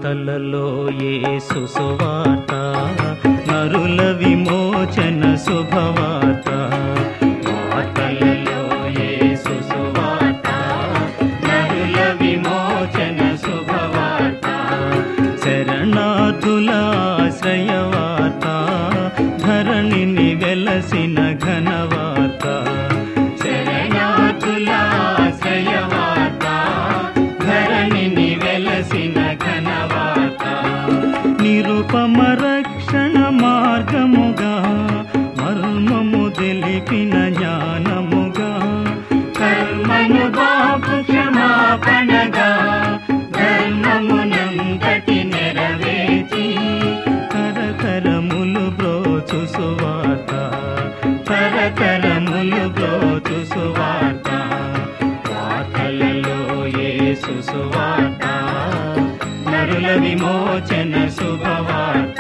వార్తలలో యేసు సువార్త నరుల విమోచన శుభవార్త వార్తలలో యేసు సువార్త నరుల విమోచన శుభవార్త శరణార్థుల ఆశ్రయవార్త ధరణిని వెలసిన ఘనవార్త శరణార్థుల ఆశ్రయవార్త ధరణిని వెలసిన ఘనవార్త నిరుపమ రక్షణ మార్గముగా మర్మము తెలిపిన జ్ఞానముగా కర్మను బాపు క్షమాపణగా ధర్మమునంతటి నెరవేర్చి తరతరములు బ్రోచు సువార్త తరతరములు బ్రోచు సువార్త వార్తలలో యేసు సువార్త నరుల విమోచన శుభవార్త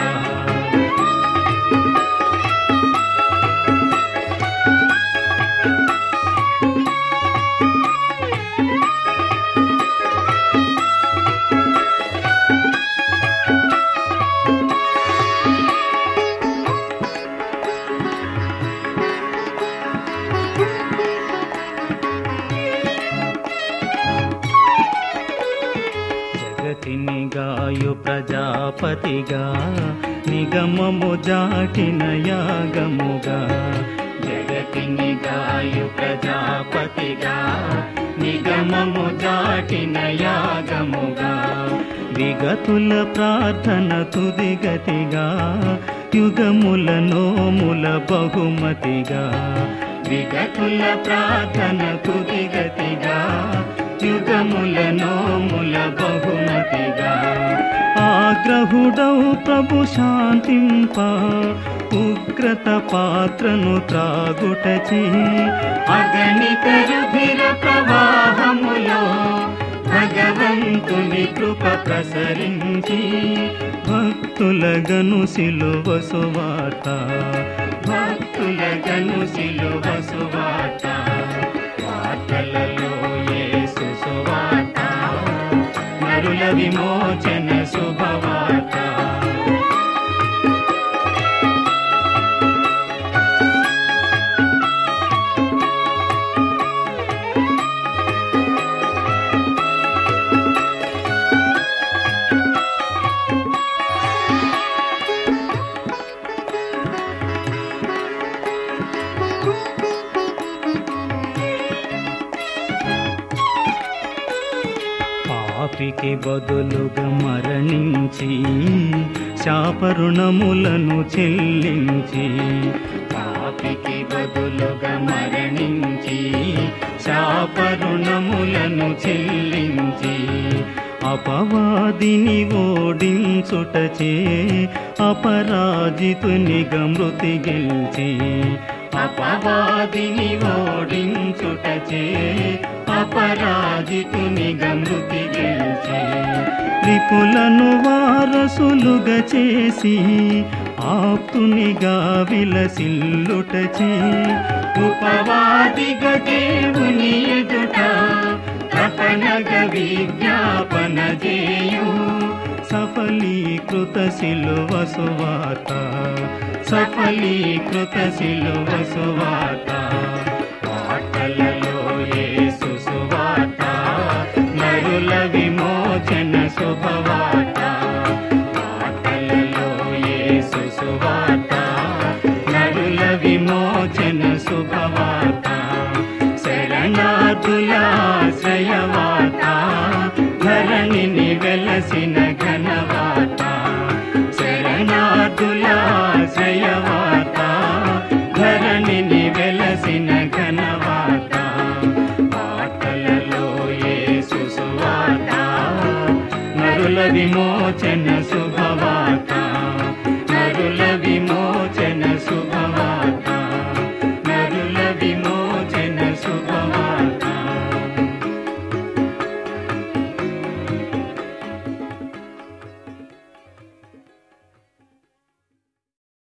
జగతిని గాయు ప్రజాపతిగా నిగమము జాటిన యాగముగా జగతిని గాయు ప్రజాపతిగా నిగమము జాటిన యాగముగా విగతుల ప్రార్థన తుదిగతిగా యుగముల నోముల బహుమతిగా విగతుల ప్రార్థన తుదిగతిగా యుగముల నోముల బహుమతిగా ఆగ్రహుడౌ ప్రభు శాంతింప ఉగ్రత పాత్రను త్రాగుటచి అగణిత రుధిర ప్రవాహములో భగవంతుని కృప ప్రసరించి భక్తుల గను సిలువ సువార్త భక్తుల గను సిలువ సువార్త వార్తలలో యేసు సువార్త నరుల విమోచన శుభవార్త పాపికి బదులుగా మరణించి శాపరుణములను చెల్లించి పాపికి బదులుగా మరణించి శాపరుణములను చెల్లించి అపవాదిని ఓడించుటచే అపరాజితునిగా మృతి గెలిచి అపవాదిని ఓడించుటచే అపరాజితునిగా మృతి గెలిచి రిపులను వారసులుగా చేసి ఆప్తునిగా విలసిల్లుటచే ఉపవాదిగా దేవుని ఎదుట తపనగ విజ్ఞాపన చేయు సఫలీకృత శిలువ సువాత సఫలీకృత శిలువ సువాత వార్తలలో యేసు సువాత నరుల విమోచన శుభవాత వార్తలలో యేసు సువాత నరుల విమోచన శుభవాత శరణార్థులాశ్రయవాత ధరణిని వెలసిన ఘనవాత శరణార్థులాశ్రయవాత ధరణిని వెలసిన ఘనవాత వార్తలలో యేసు సువాత నరుల విమోచన శుభవాత